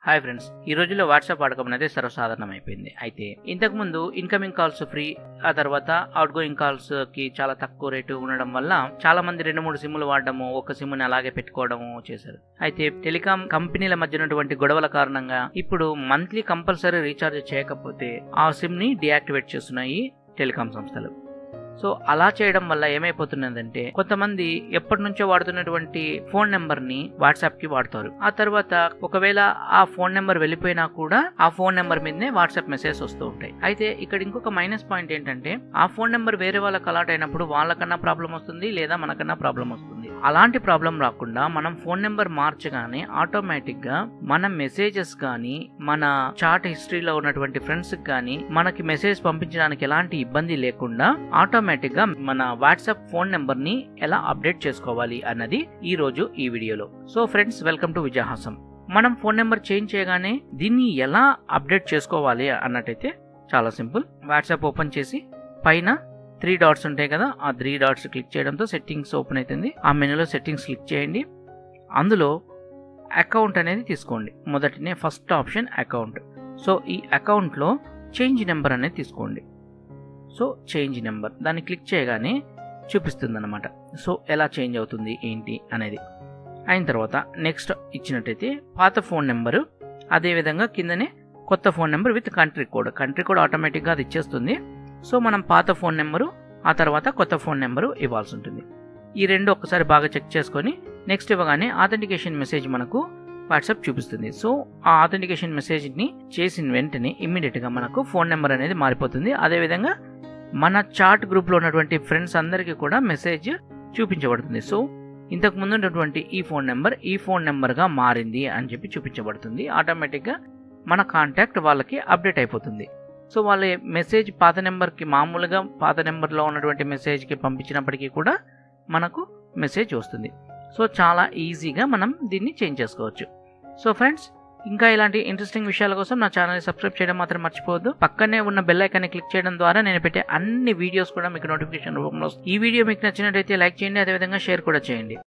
hi friends ఈ రోజుల్లో WhatsApp వాడకం అనేది సర్వసాధారణం అయిపోయింది అయితే ఇంతకు ముందు ఇన్కమింగ్ కాల్స్ ఫ్రీ ఆ తర్వాత అవుట్ గోయింగ్ కాల్స్ కి చాలా తక్కువ రేటు ఉండడం వల్ల చాలా మంది రెండు మూడు సిమ్లు వాడడము ఒక సిమ్ని అలాగే పెట్టుకోవడము చేశారు అయితే టెలికాం కంపెనీల మధ్య ఉన్నటువంటి గొడవల కారణంగా ఇప్పుడు మంత్లీ కంపల్సరీ రీఛార్జ్ చేయకపోతే ఆ సిమ్ ని డియాక్టివేట్ చేస్తున్నాయి టెలికాం సంస్థలు సో అలా చేయడం వల్ల ఏమైపోతున్నదంటే కొంతమంది ఎప్పటి నుంచో వాడుతున్నటువంటి ఫోన్ నెంబర్ ని వాట్సాప్ కి వాడతారు ఆ తర్వాత ఒకవేళ ఆ ఫోన్ నెంబర్ వెళ్ళిపోయినా కూడా ఆ ఫోన్ నెంబర్ మీదనే వాట్సాప్ మెసేజ్ వస్తూ ఉంటాయి అయితే ఇక్కడ ఇంకొక మైనస్ పాయింట్ ఏంటంటే ఆ ఫోన్ నెంబర్ వేరే వాళ్ళకి అలాట్ అయినప్పుడు వాళ్ళకన్నా ప్రాబ్లం వస్తుంది లేదా మనకన్నా ప్రాబ్లం వస్తుంది అలాంటి ప్రాబ్లం రాకుండా మనం ఫోన్ నెంబర్ మార్చగానే ఆటోమేటిక్ గా మన మెసేజెస్ కానీ మన చాట్ హిస్టరీలో ఉన్నటువంటి ఫ్రెండ్స్ కానీ మనకి మెసేజ్ పంపించడానికి ఎలాంటి ఇబ్బంది లేకుండా ఆటోమేటిక్ గా మన వాట్సాప్ ఫోన్ నెంబర్ ని ఎలా అప్డేట్ చేసుకోవాలి అన్నది ఈ రోజు ఈ వీడియోలో so friends welcome to Vijayahasam మనం ఫోన్ నెంబర్ చేంజ్ చేయగానే దీన్ని ఎలా అప్డేట్ చేసుకోవాలి అన్నట్టయితే చాలా సింపుల్ వాట్సాప్ ఓపెన్ చేసి పైన త్రీ డాట్స్ ఉంటాయి కదా ఆ త్రీ డాట్స్ క్లిక్ చేయడంతో సెట్టింగ్స్ ఓపెన్ అవుతుంది ఆ మెనూలో సెట్టింగ్స్ క్లిక్ చేయండి అందులో అకౌంట్ అనేది తీసుకోండి మొదటినే ఫస్ట్ ఆప్షన్ అకౌంట్ సో ఈ అకౌంట్లో చేంజ్ నెంబర్ అనేది తీసుకోండి సో చేంజ్ నెంబర్ దాన్ని క్లిక్ చేయగానే చూపిస్తుంది అనమాట సో ఎలా చేంజ్ అవుతుంది ఏంటి అనేది అయిన తర్వాత నెక్స్ట్ ఇచ్చినట్టయితే పాత ఫోన్ నెంబరు అదేవిధంగా కిందనే కొత్త phone number with country code country code ఆటోమేటిక్గా అది ఇచ్చేస్తుంది సో మనం పాత ఫోన్ నెంబరు ఆ తర్వాత కొత్త ఫోన్ నెంబరు ఇవ్వాల్సి ఉంటుంది ఈ రెండు ఒక్కసారి బాగా చెక్ చేసుకొని నెక్స్ట్ ఇవ్వగానే ఆథెంటికేషన్ మెసేజ్ మనకు వాట్సాప్ చూపిస్తుంది సో ఆ ఆథెంటికేషన్ మెసేజ్ని చేసిన వెంటనే ఇమ్మీడియట్గా మనకు ఫోన్ నెంబర్ అనేది మారిపోతుంది అదేవిధంగా మన చాట్ గ్రూప్లో ఉన్నటువంటి ఫ్రెండ్స్ అందరికీ కూడా మెసేజ్ చూపించబడుతుంది సో ఇంతకు ముందు ఉన్నటువంటి ఈ ఫోన్ నెంబర్ ఈ ఫోన్ నెంబర్గా మారింది అని చెప్పి చూపించబడుతుంది ఆటోమేటిక్గా మన కాంటాక్ట్ వాళ్ళకి అప్డేట్ అయిపోతుంది సో వాళ్ళ మెసేజ్ పాత నెంబర్కి మామూలుగా పాత నెంబర్లో ఉన్నటువంటి మెసేజ్కి పంపించినప్పటికీ కూడా మనకు మెసేజ్ వస్తుంది సో చాలా ఈజీగా మనం దీన్ని చేంజ్ చేసుకోవచ్చు సో ఫ్రెండ్స్ ఇంకా ఇలాంటి ఇంట్రెస్టింగ్ విషయాల కోసం నా ఛానల్ సబ్స్క్రైబ్ చేయడం మాత్రం మర్చిపోవద్దు పక్కనే ఉన్న బెల్ ఐకాన్ని క్లిక్ చేయడం ద్వారా నేను పెట్టే అన్ని వీడియోస్ కూడా మీకు నోటిఫికేషన్ రూపంలో వస్తుంది ఈ వీడియో మీకు నచ్చినట్టయితే లైక్ చేయండి అదేవిధంగా షేర్ కూడా చేయండి